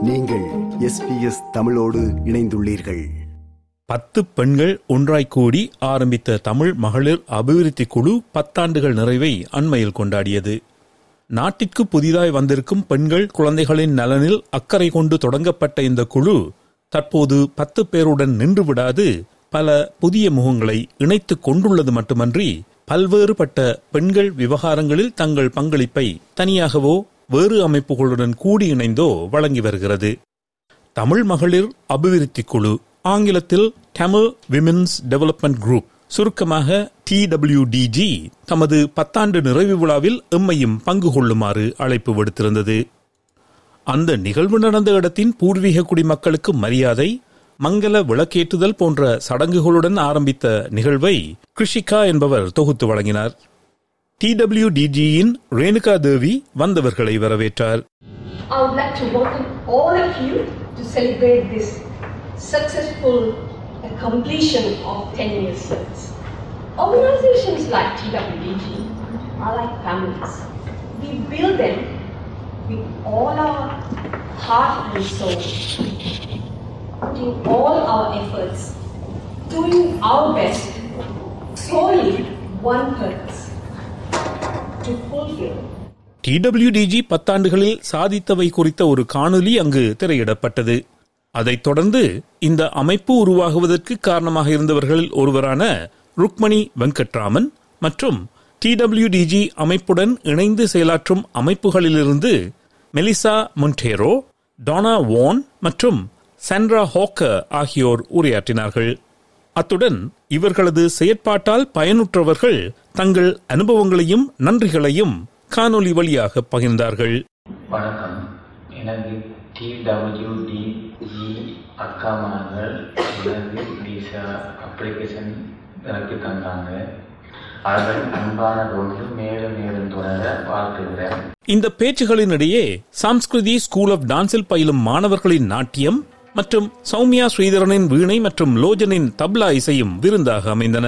நீங்கள் எஸ்பிஎஸ் தமிழோடு இணைந்துள்ளீர்கள் பத்து பெண்கள் ஒன்றாய் கூடி ஆரம்பித்த தமிழ் மகளிர் அபிவிருத்தி குழு பத்தாண்டுகள் நிறைவை அண்மையில் கொண்டாடியது நாட்டிற்கு புதிதாய் வந்திருக்கும் பெண்கள் குழந்தைகளின் நலனில் அக்கறை கொண்டு தொடங்கப்பட்ட இந்த குழு தற்போது பத்து பேருடன் நின்று விடாது பல புதிய முகங்களை இணைத்துக் கொண்டுள்ளது மட்டுமன்றி பல்வேறுபட்ட பெண்கள் விவகாரங்களில் தங்கள் பங்களிப்பை தனியாகவோ வேறு அமைப்புகளுடன் கூடி இணைந்தோ வழங்கி வருகிறது தமிழ் மகளிர் அபிவிருத்தி குழு ஆங்கிலத்தில் தமிழ் விமென்ஸ் டெவலப்மெண்ட் குரூப் சுருக்கமாக டிடபிள்யூடிஜி தமது பத்தாண்டு நிறைவு விழாவில் எம்மையும் பங்கு கொள்ளுமாறு அழைப்பு விடுத்திருந்தது அந்த நிகழ்வு நடந்த இடத்தின் பூர்வீக குடிமக்களுக்கு மரியாதை மங்கள விளக்கேற்றுதல் போன்ற சடங்குகளுடன் ஆரம்பித்த நிகழ்வை கிருஷிகா என்பவர் தொகுத்து வழங்கினார் டிடபிள்யூடிஜியின் ரேணுகா தேவி வந்தவர்களை வரவேற்றார் I would like to welcome all of you to celebrate this successful completion of 10 years service. Organizations like TWDG are like families. We build them with all our heart and soul, putting all our efforts, doing our best, solely one purpose to fulfill டிடபிள்யூடிஜி பத்தாண்டுகளில் சாதித்தவை குறித்த ஒரு காணொலி அங்கு திரையிடப்பட்டது அதைத் தொடர்ந்து இந்த அமைப்பு உருவாகுவதற்கு காரணமாக இருந்தவர்களில் ஒருவரான ருக்மணி வெங்கட்ராமன் மற்றும் டிடபிள்யூடிஜி அமைப்புடன் இணைந்து செயலாற்றும் அமைப்புகளிலிருந்து மெலிசா முன்டேரோ டானா வான் மற்றும் சாண்ட்ரா ஹோக்கர் ஆகியோர் உரையாற்றினார்கள் அத்துடன் இவர்களது செயற்பாட்டால் பயனுற்றவர்கள் தங்கள் அனுபவங்களையும் நன்றிகளையும் காணொலி வழியாக பகிர்ந்தார்கள் வணக்கம் எனக்கு டிடபிள்யூடிஜி அக்காமார்கள் எனக்கு விசா அப்ளிகேஷன் எனக்கு தந்தாங்க அவர்கள் அன்பான தொண்டு மேலும் மேலும் தொடர வாழ்த்துகிறேன் இந்த பேச்சுகளினிடையே சாம்ஸ்கிருதி ஸ்கூல் ஆஃப் டான்ஸில் பயிலும் மாணவர்களின் நாட்டியம் மற்றும் சௌமியா ஸ்ரீதரனின் வீணை மற்றும் லோஜனின் தப்லா இசையும் விருந்தாக அமைந்தன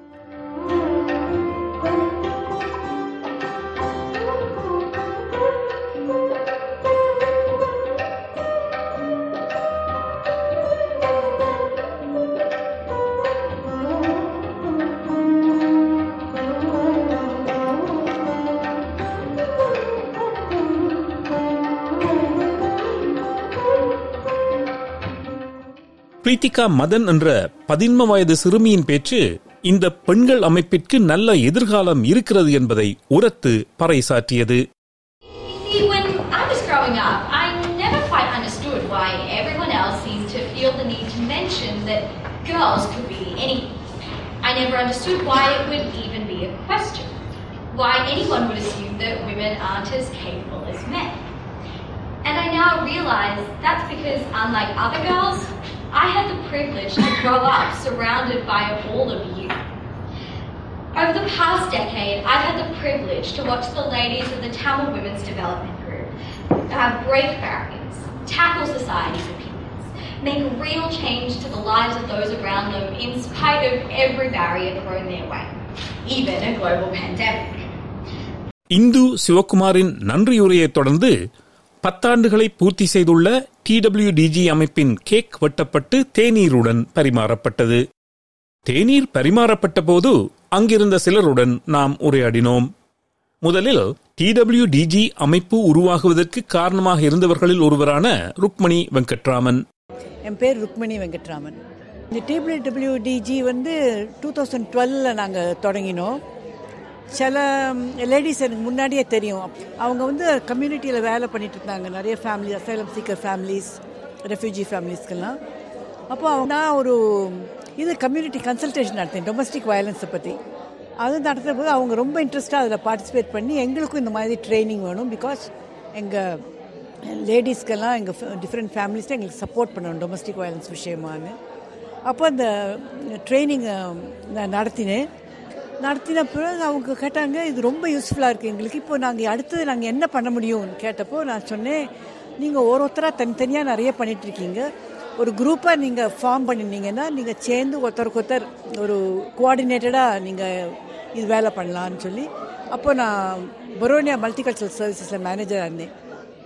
பிரீத்திகா மதன் என்ற பதின்ம வயது சிறுமியின் பேச்சு இந்த பெண்கள் அமைப்பிற்கு நல்ல எதிர்காலம் இருக்கிறது என்பதை உரத்து பறைசாற்றியது See, when I was growing up, I never quite understood why everyone else seemed to feel the need to mention that girls could be anything. I never understood why it would even be a question. Why anyone would assume that women aren't as capable as men. And I now realize that's because, unlike other girls, I had the privilege to grow up surrounded by all of you. Over the past decade, I've had the privilege to watch the ladies of the Tamil Women's Development Group uh, break barriers, tackle society's opinions, make real change to the lives of those around them in spite of every barrier thrown their way, even a global pandemic. Hindu சிவகுமாரின் நன்றியுரையைத் தொடர்ந்து பத்தாண்டுகளை பூர்த்தி செய்துள்ள டிடபிள்யூடிஜி அமைப்பின் cake வெட்டப்பட்டு தேநீருடன் பரிமாறப்பட்டது தேநீர் பரிமாறப்பட்ட போது அங்கிருந்த சிலருடன் நாம் உரையாடினோம் முதலில் டிடபிள்யூடிஜி அமைப்பு உருவாகுவதற்கு காரணமாக இருந்தவர்களில் ஒருவரான ருக்மணி வெங்கட்ராமன் என் பேர் ருக்மணி வெங்கட்ராமன் இந்த டேபிள் டபிள்யூடிஜி வந்து டூ தௌசண்ட் டுவெலில் நாங்கள் தொடங்கினோம் சில லேடிஸ் எனக்கு முன்னாடியே தெரியும் அவங்க வந்து கம்யூனிட்டியில் வேலை பண்ணிட்டு இருந்தாங்க நிறைய family asylum seeker families refugee ஃபேமிலிஸ்க்கெல்லாம் அப்போ அவங்க நான் ஒரு இது கம்யூனிட்டி கன்சல்டேஷன் நடத்தேன் டொமஸ்டிக் வயலன்ஸை பற்றி அது நடத்துகிற போது அவங்க ரொம்ப இன்ட்ரெஸ்ட்டாக அதில் பார்ட்டிசிபேட் பண்ணி எங்களுக்கும் இந்த மாதிரி ட்ரைனிங் வேணும் பிகாஸ் எங்கள் லேடிஸ்க்கெல்லாம் எங்கள் டிஃப்ரெண்ட் ஃபேமிலிஸ்ட்டு எங்களுக்கு சப்போர்ட் பண்ணணும் டொமஸ்டிக் வயலன்ஸ் விஷயமானு அப்போ அந்த ட்ரைனிங் நான் நடத்தினேன் நடத்தின பிறகு அவங்க கேட்டாங்க இது ரொம்ப யூஸ்ஃபுல்லாக இருக்குது எங்களுக்கு இப்போ நாங்கள் அடுத்தது நாங்கள் என்ன பண்ண முடியும்னு கேட்டப்போ நான் சொன்னேன் நீங்கள் ஒரு ஒருத்தராக தனித்தனியாக நிறைய பண்ணிகிட்ருக்கீங்க ஒரு குரூப்பாக நீங்கள் ஃபார்ம் பண்ணினீங்கன்னா நீங்கள் சேர்ந்து ஒருத்தருக்கு ஒருத்தர் ஒரு கோஆர்டினேட்டடாக நீங்கள் இது வேலை பண்ணலான்னு சொல்லி அப்போ நான் பரோனியா மல்டிகல்ச்சரல் சர்வீசஸில் மேனேஜராக இருந்தேன்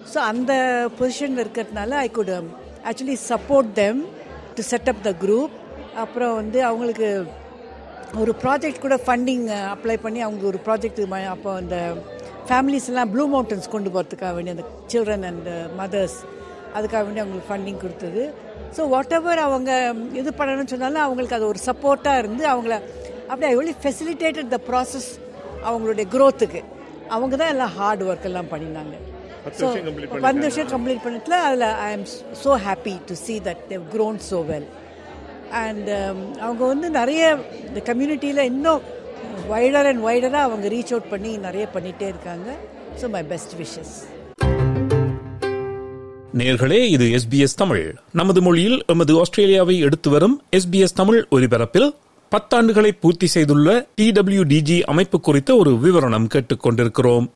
ஸோ அந்த பொசிஷனில் இருக்கிறதுனால I could actually support them to set up the group அப்புறம் வந்து அவங்களுக்கு ஒரு ப்ராஜெக்ட் கூட ஃபண்டிங் அப்ளை பண்ணி அவங்க ஒரு ப்ராஜெக்ட் அப்போ அந்த ஃபேமிலிஸ் எல்லாம் ப்ளூ மவுண்டன்ஸ் கொண்டு போகிறதுக்காக வேண்டி அந்த சில்ட்ரன் அண்ட் மதர்ஸ் அதுக்காக வேண்டி அவங்களுக்கு ஃபண்டிங் கொடுத்தது ஸோ வாட் எவர் அவங்க இது பண்ணணும்னு சொன்னாலும் அவங்களுக்கு அது ஒரு சப்போர்ட்டாக இருந்து அவங்கள அப்படியே I only facilitated the process அவங்களுடைய க்ரோத்துக்கு அவங்க தான் எல்லாம் ஹார்ட் ஒர்க் எல்லாம் பண்ணினாங்க ஸோ பத்து வருஷம் கம்ப்ளீட் பண்ணதுல அதில் I am so happy to see that they've grown so well and அவங்க வந்து நிறைய இந்த கம்யூனிட்டியில் இன்னும் வைடர் அண்ட் வைடராக அவங்க ரீச் அவுட் பண்ணி நிறைய பண்ணிகிட்டே இருக்காங்க ஸோ மை பெஸ்ட் விஷஸ் நேர்களே இது எஸ்பிஎஸ் தமிழ் நமது மொழியில் எமது ஆஸ்திரேலியாவை எடுத்து வரும் எஸ்பிஎஸ் தமிழ் ஒலிபரப்பில் பத்தாண்டுகளை பூர்த்தி செய்துள்ள டிடபிள்யூடிஜி அமைப்பு குறித்த ஒரு விவரணம் கேட்டுக்கொண்டிருக்கிறோம்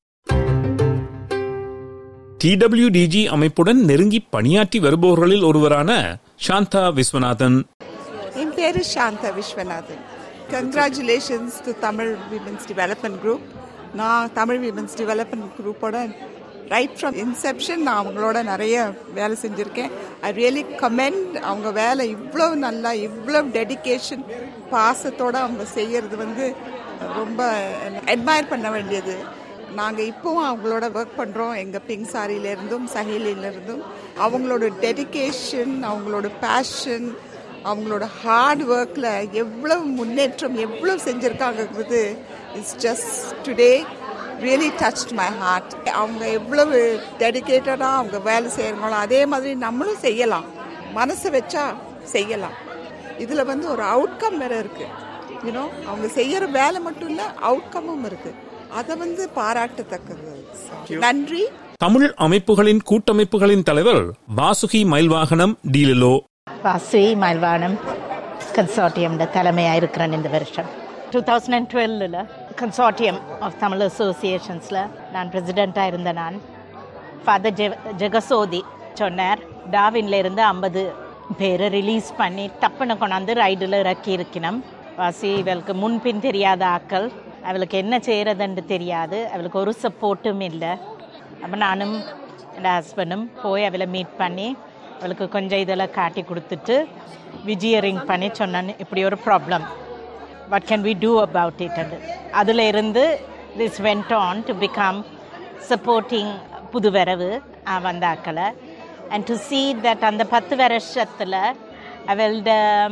டிடபிள்யூடிஜி அமைப்புடன் நெருங்கி பணியாற்றி வருபவர்களில் ஒருவரான சாந்தா விஸ்வநாதன் என் பேரு Shanta Viswanathan congratulations to Tamil women's development group நான் தமிழ் விமென்ஸ் டெவலப்மெண்ட் குரூப்போட ரைட் ஃப்ரம் இன்செப்ஷன் நான் அவங்களோட நிறைய வேலை செஞ்சுருக்கேன் ஐ ரியலி கமெண்ட் அவங்க வேலை இவ்வளோ நல்லா இவ்வளோ டெடிகேஷன் பாசத்தோடு அவங்க செய்யறது வந்து ரொம்ப அட்மையர் பண்ண வேண்டியது நாங்கள் இப்போவும் அவங்களோட ஒர்க் பண்ணுறோம் எங்கள் பிங்க் சாரியிலேருந்தும் சஹேலியிலேருந்தும் அவங்களோட டெடிகேஷன் அவங்களோட பேஷன் அவங்களோட ஹார்ட் ஒர்க்கில் எவ்வளவு முன்னேற்றம் எவ்வளவு செஞ்சுருக்காங்கிறது it's just today really touched my heart அவங்க எவ்வளவு டெடிக்கேட்டடாக அவங்க வேலை செய்கிறாங்களோ அதே மாதிரி நம்மளும் செய்யலாம் மனசை வச்சா செய்யலாம் இதில் வந்து ஒரு அவுட்கம் வேற இருக்குது யூனோ அவங்க செய்கிற வேலை மட்டும் இல்லை அவுட்கமும் இருக்குது அதை வந்து பாராட்டத்தக்கது நன்றி தமிழ் அமைப்புகளின் கூட்டமைப்புகளின் தலைவர் வாசுகி மயில்வாகனம் டீலிலோ வாசி மல்வானம் கன்சார்டியம்ட தலைமையாக இருக்கிறேன் இந்த வருஷம் டூ தௌசண்ட் அண்ட் டுவெல்லில் கன்சார்டியம் ஆஃப் தமிழ் அசோசியேஷன்ஸில் நான் பிரசிடெண்ட்டாக இருந்த நான் ஃபாதர் ஜெ ஜெகசோதி சொன்னார் டாவின்ல இருந்து ஐம்பது பேரை ரிலீஸ் பண்ணி டப்புன்னு கொண்டாந்து ரைடில் இறக்கி இருக்கணும் வாசி இவளுக்கு முன்பின் தெரியாத ஆக்கள் அவளுக்கு என்ன செய்கிறதுன்னு தெரியாது அவளுக்கு ஒரு சப்போர்ட்டும் இல்லை அப்போ நானும் என் ஹஸ்பண்டும் போய் அவளை மீட் பண்ணி அவளுக்கு கொஞ்சம் இதெல்லாம் காட்டி கொடுத்துட்டு விஜியரிங் பண்ணி சொன்னான் இப்படி ஒரு problem what can we do about it and அதில் இருந்து this went on to become supporting புது வரவு வந்தாக்களை அண்ட் டு சீ தட் அந்த பத்து வருஷத்தில் அவளோட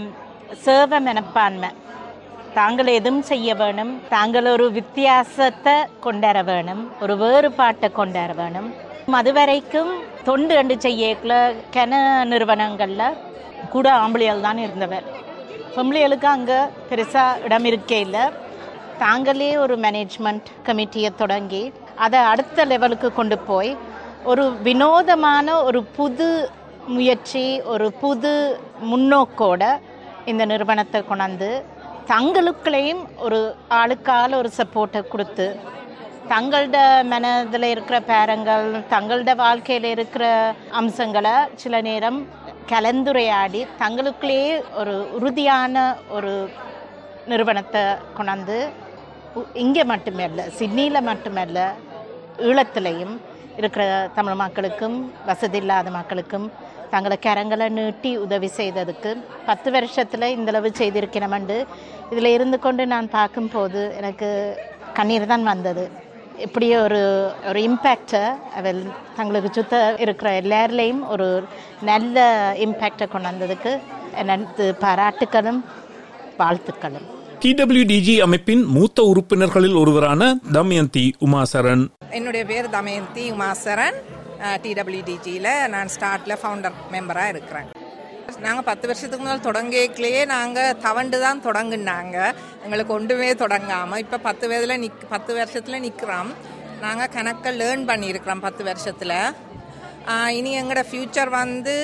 சேவை மனப்பான்மை தாங்கள் எதுவும் செய்ய வேணும் தாங்கள் ஒரு வித்தியாசத்தை கொண்டாட வேணும் ஒரு வேறுபாட்டை கொண்டாட வேணும் அதுவரைக்கும் தொண்டு அண்டு செய்யக்குள்ள கென நிறுவனங்களில் கூட ஆம்பளையால் தான் இருந்தவர் பொம்பளைகளுக்கு அங்கே பெருசாக இடம் இருக்கே இல்லை தாங்களே ஒரு மேனேஜ்மெண்ட் கமிட்டியை தொடங்கி அதை அடுத்த லெவலுக்கு கொண்டு போய் ஒரு வினோதமான ஒரு புது முயற்சி ஒரு புது முன்னோக்கோட இந்த நிறுவனத்தை கொண்டாந்து தங்களுக்குள்ளேயும் ஒரு ஆளுக்கால் ஒரு சப்போர்ட்டை கொடுத்து தங்களோட மனதில் இருக்கிற பேரங்கள் தங்களோட வாழ்க்கையில் இருக்கிற அம்சங்களை சில நேரம் கலந்துரையாடி தங்களுக்குள்ளேயே ஒரு உறுதியான ஒரு நிறுவனத்தை கொண்டாந்து இங்கே மட்டுமே இல்லை சிட்னியில் மட்டுமே இல்லை ஈழத்துலேயும் இருக்கிற தமிழ் மக்களுக்கும் வசதி இல்லாத மக்களுக்கும் தங்களை கரங்களை நீட்டி உதவி செய்ததுக்கு பத்து வருஷத்தில் இந்தளவு செய்திருக்கிறோம்ண்டு இதில் இருந்து கொண்டு நான் பார்க்கும்போது எனக்கு கண்ணீர் தான் வந்தது இப்படி ஒரு ஒரு இம்பேக்டை அவள் தங்களுக்கு சுத்த இருக்கிற எல்லாருலேயும் ஒரு நல்ல இம்பேக்டை கொண்டு வந்ததுக்கு எனது பாராட்டுக்களும் வாழ்த்துக்களும் டிடபிள்யூடிஜி அமைப்பின் மூத்த உறுப்பினர்களில் ஒருவரான தமயந்தி உமாசரன் என்னுடைய பேர் தமயந்தி உமாசரன் டிடபிள்யூடிஜியில் நான் ஸ்டார்ட்டில் ஃபவுண்டர் மெம்பராக இருக்கிறேன் நாங்கள் பத்து வருஷத்துக்கு முதல் தொடங்கலேயே நாங்கள் தவண்டு தான் தொடங்குனாங்க எங்களுக்கு ஒன்றுமே தொடங்காமல் இப்போ பத்து வயதில் நிக் பத்து வருஷத்தில் நிற்கிறோம் நாங்கள் கணக்கை லேர்ன் பண்ணியிருக்கிறோம் பத்து வருஷத்தில் இனி எங்களோட ஃப்யூச்சர் வந்து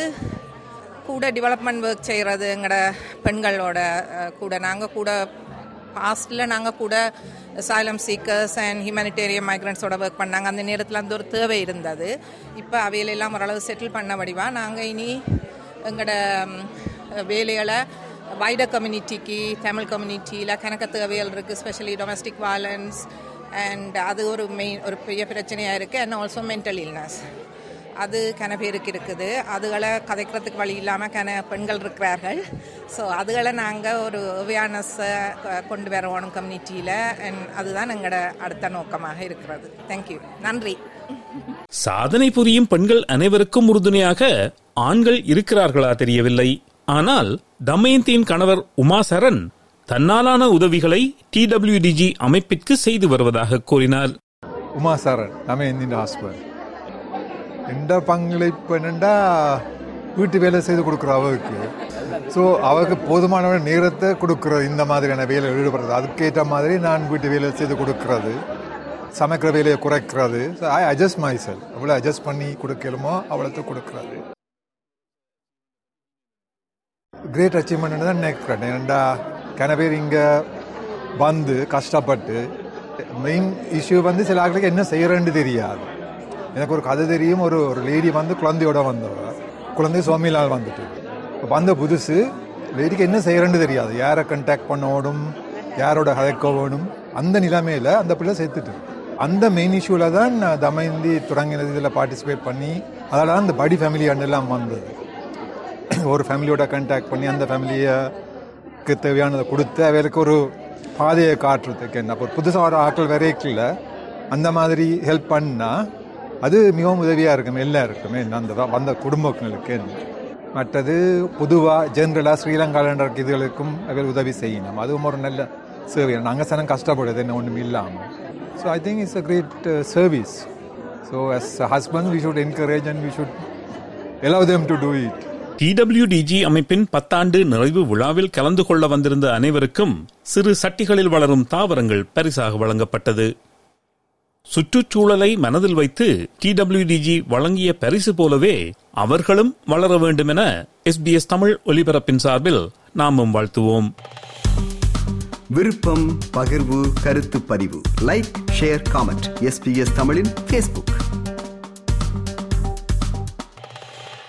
கூட டெவலப்மெண்ட் ஒர்க் செய்கிறது எங்களோட பெண்களோட கூட நாங்கள் கூட பாஸ்டில் நாங்கள் கூட சைலம் சீக்கர்ஸ் அண்ட் ஹியூமனிடேரியன் மைக்ரண்ட்ஸோட ஒர்க் பண்ணாங்க அந்த நேரத்தில் அந்த ஒரு தேவை இருந்தது இப்போ அவையிலெல்லாம் ஓரளவு செட்டில் பண்ண வடிவா நாங்கள் இனி எங்களோட வேலைகளை வைட கம்யூனிட்டிக்கு தமிழ் கம்யூனிட்டியில் கணக்க தேவைகள் இருக்குது ஸ்பெஷலி டொமஸ்டிக் வயலன்ஸ் அண்ட் அது ஒரு மெயின் ஒரு பெரிய பிரச்சனையாக இருக்குது அண்ட் ஆல்சோ மென்டல் இல்னஸ் அது கன பேருக்கு இருக்குது அதுகளை கதைக்கிறதுக்கு வழி இல்லாமல் கன பெண்கள் இருக்கிறார்கள் ஸோ அதுகளை நாங்கள் ஒரு அவேர்னஸை கொண்டு வரணும் கம்யூனிட்டியில் அதுதான் எங்களோட அடுத்த நோக்கமாக இருக்கிறது தேங்க்யூ நன்றி சாதனை புரியும் பெண்கள் அனைவருக்கும் உறுதுணையாக ஆண்கள் இருக்கிறார்களா தெரியவில்லை ஆனால் தமயந்தியின் கணவர் உமா சரண் தன்னாலான உதவிகளை டிடபிள்யூடிஜி அமைப்பிற்கு செய்து வருவதாக கூறினார் உமா சரண் நம்ம எந்தின் ஹாஸ்பர் எந்த பங்களிப்பு என்னண்டா வீட்டு வேலை செய்து கொடுக்குற அவருக்கு ஸோ அவருக்கு போதுமான நேரத்தை கொடுக்குறது இந்த மாதிரியான வேலையில் ஈடுபடுறது அதுக்கேற்ற மாதிரி நான் வீட்டு வேலை செய்து கொடுக்கறது சமைக்கிற வேலையை குறைக்கிறது ஐ அட்ஜஸ்ட் மை செல் எவ்வளோ அட்ஜஸ்ட் பண்ணி கொடுக்கலுமோ அவ்வளோத்து கொடுக்கறது கிரேட் அச்சீவ்மெண்ட் தான் நினைக்கிறேன் ஏன்டா கன பேர் இங்கே வந்து கஷ்டப்பட்டு மெயின் இஷ்யூ வந்து சில ஆட்களுக்கு என்ன செய்யறேன்னு தெரியாது எனக்கு ஒரு கதை தெரியும் ஒரு ஒரு லேடி வந்து குழந்தையோட வந்தவ குழந்தை சுவாமிலால் வந்துட்டு இப்போ வந்த புதுசு லேடிக்கு என்ன செய்யறேன்னு தெரியாது யாரை கண்டாக்ட் பண்ணோடும் யாரோட கதைக்கோடும் அந்த நிலைமையில அந்த பிள்ளை சேர்த்துட்டு அந்த மெயின் இஷ்யூவில் தான் நான் தமயந்தி தொடங்கினது இதில் பார்ட்டிசிபேட் பண்ணி அதனால தான் அந்த படி ஃபேமிலி எல்லாம் வந்தது ஒரு ஃபேமிலியோட கண்டாக்ட் பண்ணி அந்த ஃபேமிலியுக்கு தேவையானதை கொடுத்து அவைகளுக்கு ஒரு பாதையை காட்டுறதுக்கு என்ன அப்போ புதுசாக வர ஆட்கள் வரைக்கல அந்த மாதிரி ஹெல்ப் பண்ணால் அது மிகவும் உதவியாக இருக்கும் எல்லாம் இருக்குமே அந்த வ- வந்த குடும்பங்களுக்கு மற்றது பொதுவாக ஜென்ரலாக ஸ்ரீலங்காலன்ற இதுகளுக்கும் அவைகள் உதவி செய்யணும் அதுவும் ஒரு நல்ல சேவை நாங்கள் சனம் கஷ்டப்படுது என்ன ஒன்றும் இல்லாமல் so I think it's a great service so as husband we should encourage and we should allow them to do it T W D G அமைப்பின் பத்தாண்டு நிறைவு விழாவில் கலந்து கொள்ள வந்திருந்த அனைவருக்கும் சிறு சட்டிகளில் வளரும் தாவரங்கள் பரிசாக வழங்கப்பட்டது சுற்றுச்சூழலை மனதில் வைத்து டிடபிள்யூடிஜி வழங்கிய பரிசு போலவே அவர்களும் வளர வேண்டும் என எஸ்பிஎஸ் தமிழ் ஒலிபரப்பின் சார்பில் நாமும் வாழ்த்துவோம் விருப்பம் பகிர்வு கருத்து பதிவு லைக் ஷேர் காமெண்ட் எஸ்பிஎஸ் தமிழின் ஃபேஸ்புக்